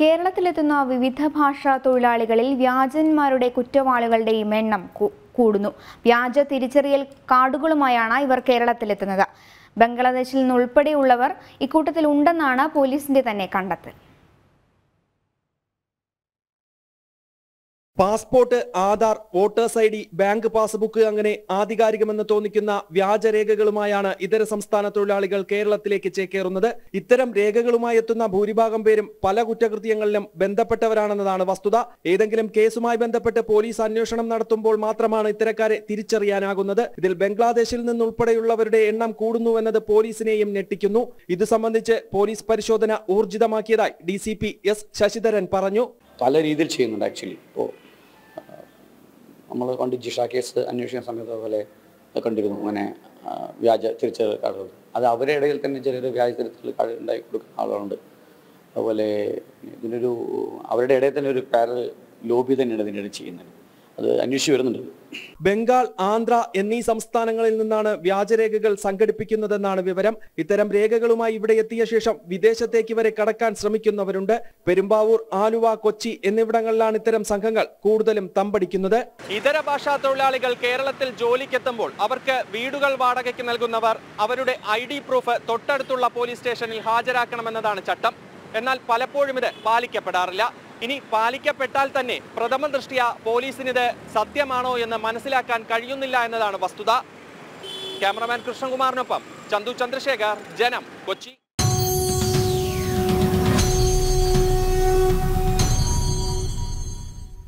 കേരളത്തിലെത്തുന്ന വിവിധ ഭാഷാ തൊഴിലാളികളിൽ വ്യാജന്മാരുടെ കുറ്റവാളികളുടെയും എണ്ണം കൂ- കൂടുന്നു വ്യാജ തിരിച്ചറിയൽ കാർഡുകളുമായാണ് ഇവർ കേരളത്തിലെത്തുന്നത് ബംഗ്ലാദേശിൽ നിന്നുൾപ്പെടെയുള്ളവർ ഇക്കൂട്ടത്തിൽ ഉണ്ടെന്നാണ് പോലീസിന്റെ തന്നെ കണ്ടെത്തൽ passport Aadhaar voters I D bank passbook അങ്ങനെ ആധികാരികമെന്ന് തോന്നിക്കുന്ന വ്യാജരേഖകളുമായാണ് ഇതര സംസ്ഥാന തൊഴിലാളികൾ കേരളത്തിലേക്ക് ചേക്കേറുന്നത് ഇത്തരം രേഖകളുമായി എത്തുന്ന ഭൂരിഭാഗം പേരും പല കുറ്റകൃത്യങ്ങളിലും ബന്ധപ്പെട്ടവരാണെന്നതാണ് വസ്തുത ഏതെങ്കിലും കേസുമായി ബന്ധപ്പെട്ട് പോലീസ് അന്വേഷണം നടത്തുമ്പോൾ മാത്രമാണ് ഇത്തരക്കാരെ തിരിച്ചറിയാനാകുന്നത് ഇതിൽ ബംഗ്ലാദേശിൽ നിന്നുൾപ്പെടെയുള്ളവരുടെ എണ്ണം കൂടുന്നുവെന്നത് പോലീസിനെയും ഞെട്ടിക്കുന്നു ഇത് സംബന്ധിച്ച് പോലീസ് പരിശോധന ഊർജിതമാക്കിയതായി D C P S Sasidharan പറഞ്ഞു പല രീതിയിൽ ചെയ്യുന്നുണ്ട് ആക്ച്വലി ഇപ്പോൾ നമ്മൾ പണ്ട് ജിഷ കേസ് അന്വേഷിക്കുന്ന സമയത്ത് അതുപോലെ കണ്ടിരുന്നു അങ്ങനെ ആ, വ്യാജ തിരിച്ചറിയൽ കാർഡുകൾ അത് അവരുടെ ഇടയിൽ തന്നെ ചിലർ വ്യാജ തിരിച്ചറിയൽ കാർഡ് ഉണ്ടാക്കി കൊടുക്കുന്ന ആളുകളുണ്ട് അതുപോലെ ഇതിനൊരു അവരുടെ ഇടയിൽ തന്നെ ഒരു പാരൽ ലോബി തന്നെയാണ് ഇതിനിടെ ചെയ്യുന്നത് അത് അന്വേഷിച്ച് വരുന്നുണ്ട് ബംഗാൾ ആന്ധ്ര എന്നീ സംസ്ഥാനങ്ങളിൽ നിന്നാണ് വ്യാജരേഖകൾ സംഘടിപ്പിക്കുന്നതെന്നാണ് വിവരം ഇത്തരം രേഖകളുമായി ഇവിടെ എത്തിയ ശേഷം വിദേശത്തേക്ക് വരെ കടക്കാൻ ശ്രമിക്കുന്നവരുണ്ട് പെരുമ്പാവൂർ ആലുവ കൊച്ചി എന്നിവിടങ്ങളിലാണ് ഇത്തരം സംഘങ്ങൾ കൂടുതലും തമ്പടിക്കുന്നത് ഇതര ഭാഷാ തൊഴിലാളികൾ കേരളത്തിൽ ജോലിക്കെത്തുമ്പോൾ അവർക്ക് വീടുകൾ വാടകയ്ക്ക് നൽകുന്നവർ അവരുടെ ഐ ഡി പ്രൂഫ് തൊട്ടടുത്തുള്ള പോലീസ് സ്റ്റേഷനിൽ ഹാജരാക്കണമെന്നതാണ് ചട്ടം എന്നാൽ പലപ്പോഴും ഇത് പാലിക്കപ്പെടാറില്ല ഇനി പാലിക്കപ്പെട്ടാൽ തന്നെ പ്രഥമ ദൃഷ്ടിയ പോലീസിനിത് സത്യമാണോ എന്ന് മനസ്സിലാക്കാൻ കഴിയുന്നില്ല എന്നതാണ് വസ്തുത ക്യാമറമാൻ കൃഷ്ണകുമാറിനൊപ്പം ചന്തു ചന്ദ്രശേഖർ ജനം കൊച്ചി